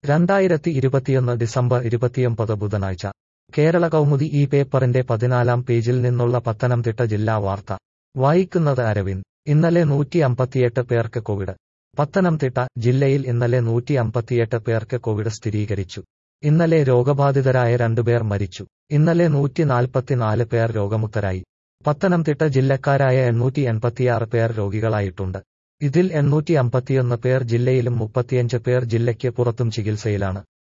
രണ്ടായിരത്തി ഇരുപത്തിയൊന്ന് ഡിസംബർ ഇരുപത്തിയൊമ്പത് ബുധനാഴ്ച കേരള കൗമുദി ഈ പേപ്പറിന്റെ പതിനാലാം പേജിൽ നിന്നുള്ള പത്തനംതിട്ട ജില്ലാ വാർത്ത വായിക്കുന്നത് അരവിന്ദ് ഇന്നലെ നൂറ്റി അമ്പത്തിയെട്ട് പേർക്ക് കോവിഡ് പത്തനംതിട്ട ജില്ലയിൽ ഇന്നലെ നൂറ്റി അമ്പത്തിയെട്ട് പേർക്ക് കോവിഡ് സ്ഥിരീകരിച്ചു ഇന്നലെ രോഗബാധിതരായ രണ്ടുപേർ മരിച്ചു ഇന്നലെ നൂറ്റി നാൽപ്പത്തിനാല് പേർ രോഗമുക്തരായി പത്തനംതിട്ട ജില്ലക്കാരായ എണ്ണൂറ്റി എൺപത്തിയാറ് പേർ രോഗികളായിട്ടുണ്ട് ഇതിൽ എണ്ണൂറ്റി അമ്പത്തിയൊന്ന് പേർ ജില്ലയിലും മുപ്പത്തിയഞ്ച് പേർ ജില്ലയ്ക്ക് പുറത്തും ചികിത്സയിലാണ്